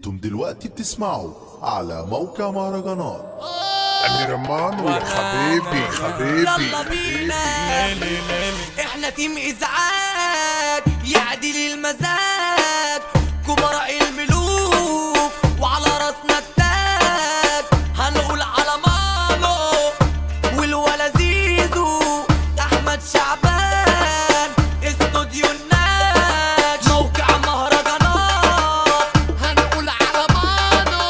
انتم دلوقتي بتسمعوا على موقع مهرجانات امير مانو يا حبيبي حبيبي يلا بينا احنا تيم ازعاج يعدل المزاج كبراء الملوك وعلى راسنا التاج هنقول على مالو والولا زيزو احمد شعبان استوديو الناج موقع مهرجانات هنقول على مالو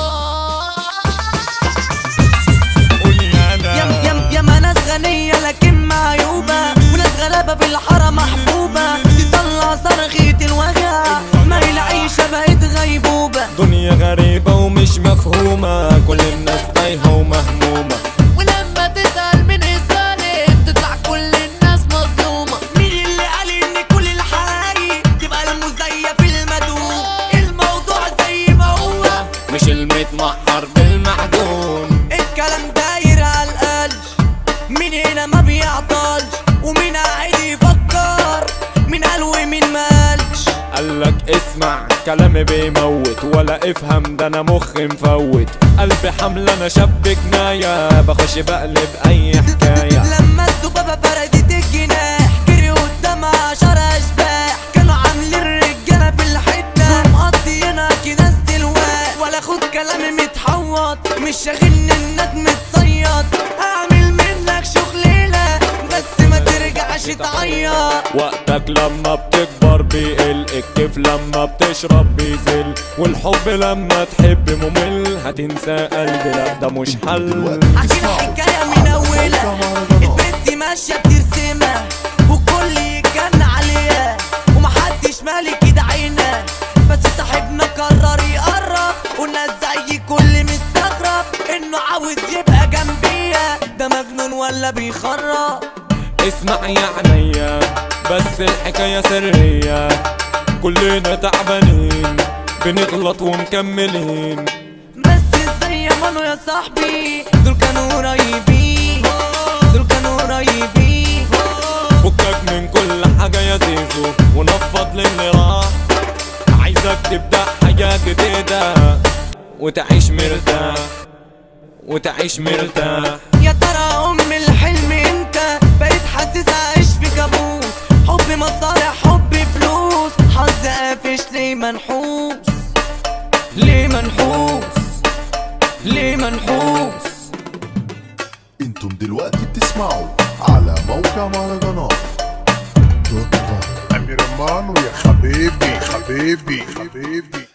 يم يم يم ناس غنية لكن معيوبة وناس غلابة في الحارة محبوبة تطلع صرخة الوجع ما هي العيشة بقت غيبوبة دنيا غريبة ومش مفهومة كل الناس تايهة ومهمومة ولما تسأل من الظالم تطلع كل الناس مظلومة مين اللي قال ان كل الحقايق تبقى المزيف المدوم الموضوع زي ما هو مش المتمحر بالمعجون الكلام داير على القلب مين هنا ما بيعطلش ومين قاعد يفكر مين قال ومين ما قالش قالك اسمع كلامي بيموت ولا افهم ده انا مخي مفوت قلبي حملة انا شاب كناية بخش بقلب اي حكاية لما الذبابة فردت الجناح جري قدام عشر اشباح كانوا عاملين رجالة في الحتة مقضينا كده استلواء ولا خد كلامي متحوط مش شاغلني انك متصيد اعمل منك شغليلة بس ما ترجعش تعيط وقتك لما بتكبر بيقل الكيف لما بتشرب بيزل والحب لما تحب ممل هتنسى قلبي لا ده مش حل دلوقتي احكي بتسمعوا الحكاية من اولها موقع مهرجانات البنت ماشية بترسمها والكل يتجن عليها ومحدش مالك كده عينها بس صاحبنا قرر يقرب والناس زي كل مستغرب انه عاوز يبقى جنبيها ده مجنون ولا بيخرب اسمع يا عينيا بس الحكاية سرية كلنا تعبانين بنغلط ومكملين بس ازاي يا مانو يا صاحبي دول كانوا قريبين دول كانوا قريبين فكك من كل حاجة يا زيزو ونفض للي راح عايزك تبدأ حاجة جديدة وتعيش مرتاح وتعيش مرتاح يا ترى ام الحلم انت بقيت حاسس عايش في كابوس حب مصالح حب فلوس حظ قافش ليه منحوس ليه منحوس ليه منحوس انتم دلوقتي بتسمعوا على موقع مهرجانات دوت كوم. امير مانو يا حبيبي حبيبي حبيبي